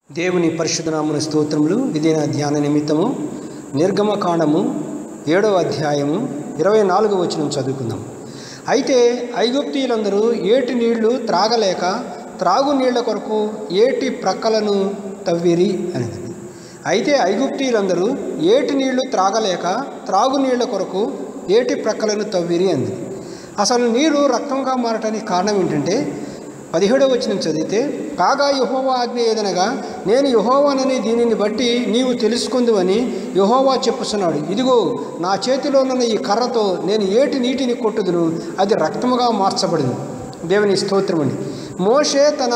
దేవుని పరిశుద్ధనామన స్తోత్రములు ఇదిన ధ్యాన నిమిత్తము నిర్గమకాండము ఏడవ అధ్యాయము ఇరవై నాలుగవ వచనం చదువుకుందాం అయితే ఐగుప్తీయులందరూ ఏటి నీళ్లు త్రాగలేక త్రాగు నీళ్ల కొరకు ఏటి ప్రక్కలను తవ్విరి అనేది అయితే ఐగుప్తీయులందరూ ఏటి నీళ్లు త్రాగలేక త్రాగు నీళ్ల కొరకు ఏటి ప్రక్కలను తవ్విరి అంది అసలు నీరు రక్తంగా మారటానికి కారణం ఏంటంటే పదిహేడవ వచనం చదివితే కాగా యహోవా ఆజ్ఞ ఏదనగా నేను యహోవానని దీనిని బట్టి నీవు తెలుసుకుందువని యహోవా చెప్పుచున్నాడు ఇదిగో నా చేతిలోనున్న ఈ కర్రతో నేను ఏటి నీటిని కొట్టుదును అది రక్తముగా మార్చబడింది దేవుని స్తోత్రం అండి మోషే తన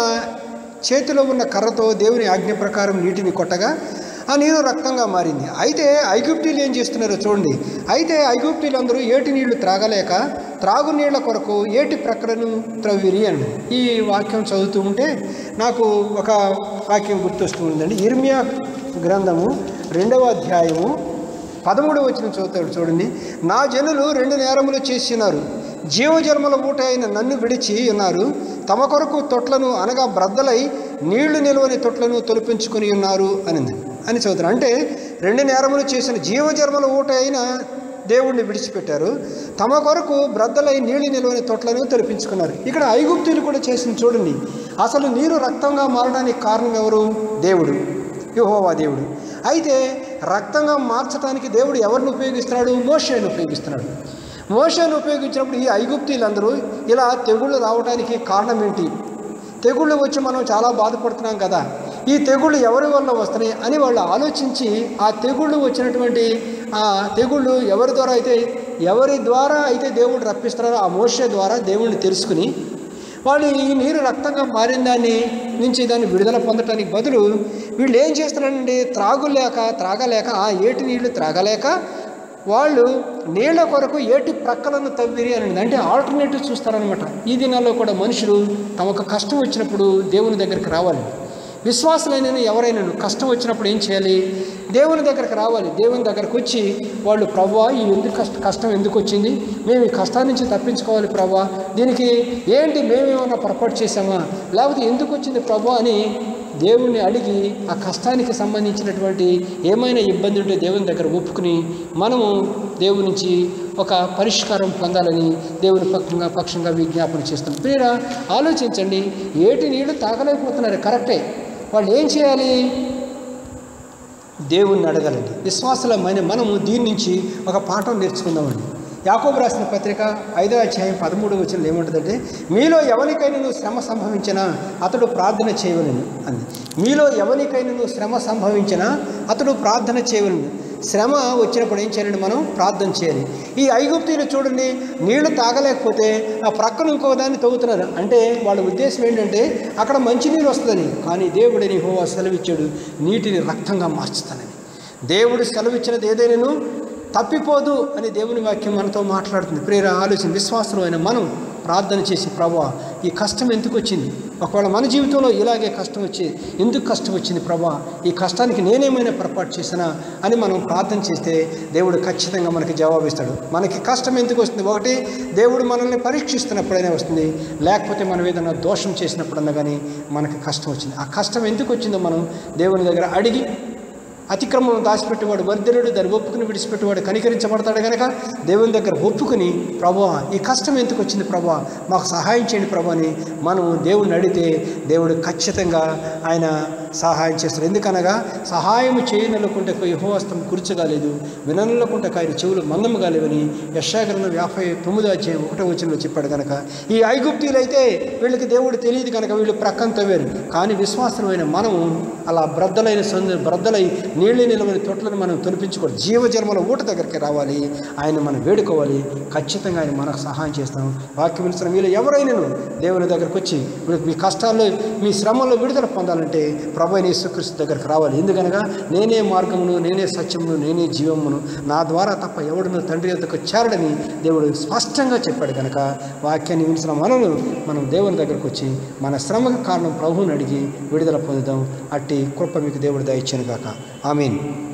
చేతిలో ఉన్న కర్రతో దేవుని ఆజ్ఞ ప్రకారం నీటిని కొట్టగా ఆ నీరు రక్తంగా మారింది అయితే ఐగుప్తీలు ఏం చేస్తున్నారో చూడండి అయితే ఐగుప్తీలందరూ ఏటి నీళ్లు త్రాగలేక త్రాగు నీళ్ల కొరకు ఏటి ప్రక్కలను త్రవ్విరి అని ఈ వాక్యం చదువుతూ ఉంటే నాకు ఒక వాక్యం గుర్తొస్తూ ఉందండి ఇర్మియా గ్రంథము రెండవ అధ్యాయము పదమూడు వచ్చిన చదువుతాడు చూడండి నా జనులు రెండు నేరములు చేసినారు జీవజన్మల ఊట అయిన నన్ను విడిచి ఉన్నారు తమ కొరకు తొట్లను అనగా బ్రద్దలై నీళ్లు నిలవని తొట్లను తొలిపించుకొని ఉన్నారు అనింది అని చదువుతారు అంటే రెండు నేరములు చేసిన జీవజన్మల ఊట అయిన దేవుణ్ణి విడిచిపెట్టారు తమ కొరకు బ్రద్దలై నీళ్లు నిలవని తొట్లను తొలిపించుకున్నారు ఇక్కడ ఐగుప్తులు కూడా చేసింది చూడండి అసలు నీరు రక్తంగా మారడానికి కారణం ఎవరు దేవుడు యహోవా దేవుడు అయితే రక్తంగా మార్చడానికి దేవుడు ఎవరిని ఉపయోగిస్తున్నాడు మోషేని ఉపయోగిస్తున్నాడు మోషేను ఉపయోగించినప్పుడు ఈ ఐగుప్తీలందరూ ఇలా తెగుళ్ళు రావడానికి కారణం ఏంటి తెగుళ్ళు వచ్చి మనం చాలా బాధపడుతున్నాం కదా ఈ తెగుళ్ళు ఎవరి వల్ల వస్తున్నాయి అని వాళ్ళు ఆలోచించి ఆ తెగుళ్ళు వచ్చినటువంటి ఆ తెగుళ్ళు ఎవరి ద్వారా అయితే ఎవరి ద్వారా అయితే దేవుడు రప్పిస్తున్నారో ఆ మోషే ద్వారా దేవుడిని తెలుసుకుని వాళ్ళు ఈ నీరు రక్తంగా మారిన దాన్ని నుంచి దాన్ని విడుదల పొందటానికి బదులు వీళ్ళు ఏం చేస్తున్నారండి త్రాగులేక త్రాగలేక ఆ ఏటి నీళ్లు త్రాగలేక వాళ్ళు నీళ్ల కొరకు ఏటి ప్రక్కలను తవ్విరి అని అంటే ఆల్టర్నేటివ్ చూస్తారనమాట ఈ దినాల్లో కూడా మనుషులు తమకు కష్టం వచ్చినప్పుడు దేవుని దగ్గరికి రావాలి విశ్వాసులైన ఎవరైనా కష్టం వచ్చినప్పుడు ఏం చేయాలి దేవుని దగ్గరికి రావాలి దేవుని దగ్గరకు వచ్చి వాళ్ళు ప్రవ్వా ఈ ఎందుకు కష్ట కష్టం ఎందుకు వచ్చింది మేము ఈ కష్టాన్ని నుంచి తప్పించుకోవాలి ప్రవ్వా దీనికి ఏంటి మేమేమన్నా పొరపాటు చేసామా లేకపోతే ఎందుకు వచ్చింది ప్రభా అని దేవుణ్ణి అడిగి ఆ కష్టానికి సంబంధించినటువంటి ఏమైనా ఇబ్బంది ఉంటే దేవుని దగ్గర ఒప్పుకుని మనము దేవుని నుంచి ఒక పరిష్కారం పొందాలని దేవుని పక్షంగా పక్షంగా విజ్ఞాపన చేస్తాం ప్రియరా ఆలోచించండి ఏటి నీళ్లు తాగలేకపోతున్నారు కరెక్టే వాళ్ళు ఏం చేయాలి దేవుణ్ణి అడగాలండి విశ్వాసలమైన మనము దీని నుంచి ఒక పాఠం నేర్చుకుందామండి యాకోబు రాసిన పత్రిక ఐదో అధ్యాయం పదమూడు వచ్చిన ఏముంటుందంటే మీలో ఎవరికైనా శ్రమ సంభవించినా అతడు ప్రార్థన చేయవలను అంది మీలో ఎవరికైనా శ్రమ సంభవించినా అతడు ప్రార్థన చేయవలను శ్రమ వచ్చినప్పుడు ఏం చేయాలండి మనం ప్రార్థన చేయాలి ఈ ఐగుప్తీలు చూడండి నీళ్లు తాగలేకపోతే ఆ ప్రక్కన ఇంకో దాన్ని తవ్వుతున్నారు అంటే వాళ్ళ ఉద్దేశం ఏంటంటే అక్కడ మంచినీరు వస్తుందని కానీ దేవుడిని హోవా సెలవిచ్చాడు నీటిని రక్తంగా మార్చుతానని దేవుడు సెలవిచ్చినది ఏదైనాను తప్పిపోదు అని దేవుని వాక్యం మనతో మాట్లాడుతుంది ప్రేర ఆలోచన విశ్వాసం అయిన మనం ప్రార్థన చేసి ప్రభా ఈ కష్టం ఎందుకు వచ్చింది ఒకవేళ మన జీవితంలో ఇలాగే కష్టం వచ్చి ఎందుకు కష్టం వచ్చింది ప్రభా ఈ కష్టానికి నేనేమైనా పొరపాటు చేసినా అని మనం ప్రార్థన చేస్తే దేవుడు ఖచ్చితంగా మనకి జవాబిస్తాడు మనకి కష్టం ఎందుకు వస్తుంది ఒకటి దేవుడు మనల్ని పరీక్షిస్తున్నప్పుడైనా వస్తుంది లేకపోతే మనం ఏదైనా దోషం చేసినప్పుడన్నా కానీ మనకి కష్టం వచ్చింది ఆ కష్టం ఎందుకు వచ్చిందో మనం దేవుని దగ్గర అడిగి అతిక్రమం దాచిపెట్టేవాడు వర్ధనుడు దాన్ని ఒప్పుకుని విడిచిపెట్టేవాడు కనికరించబడతాడు కనుక దేవుని దగ్గర ఒప్పుకుని ప్రభా ఈ కష్టం ఎందుకు వచ్చింది ప్రభా మాకు సహాయం చేయండి ప్రభా అని మనం దేవుడిని అడిగితే దేవుడు ఖచ్చితంగా ఆయన సహాయం చేస్తాడు ఎందుకనగా సహాయం చేయనలుకుంటే యహోవస్తం కూర్చోగాలేదు విననులకుంటే ఆయన చెవులు మందము కాలేవని యశాగ్రంథం యాభై తొమ్మిదో అధ్యాయం ఒకటో వచనంలో చెప్పాడు కనుక ఈ ఐగుప్తీలు అయితే వీళ్ళకి దేవుడు తెలియదు కనుక వీళ్ళు ప్రక్కన తవ్వారు కానీ విశ్వాసమైన మనము అలా బ్రద్దలైన సంద బ్రద్దలై నీళ్ళు నిలవని తొట్లను మనం తొలిపించుకోవాలి జీవజన్మల ఊట దగ్గరికి రావాలి ఆయన మనం వేడుకోవాలి ఖచ్చితంగా ఆయన మనకు సహాయం చేస్తాం వాక్యం విలుస్తున్న మీరు ఎవరైనాను దేవుని దగ్గరకు వచ్చి ఇప్పుడు మీ కష్టాల్లో మీ శ్రమల్లో విడుదల పొందాలంటే ప్రభు అయిన యేసుక్రీస్తు దగ్గరికి రావాలి ఎందుకనగా నేనే మార్గమును నేనే సత్యమును నేనే జీవమును నా ద్వారా తప్ప ఎవడును తండ్రి యొద్దకు చేరడని దేవుడు స్పష్టంగా చెప్పాడు కనుక వాక్యాన్ని వినిసిన మనను మనం దేవుని దగ్గరకు వచ్చి మన శ్రమకు కారణం ప్రభువుని అడిగి విడుదల పొందుదాం అట్టి కృప మీకు దేవుడు దయచ్చాను గాక ఆమీన్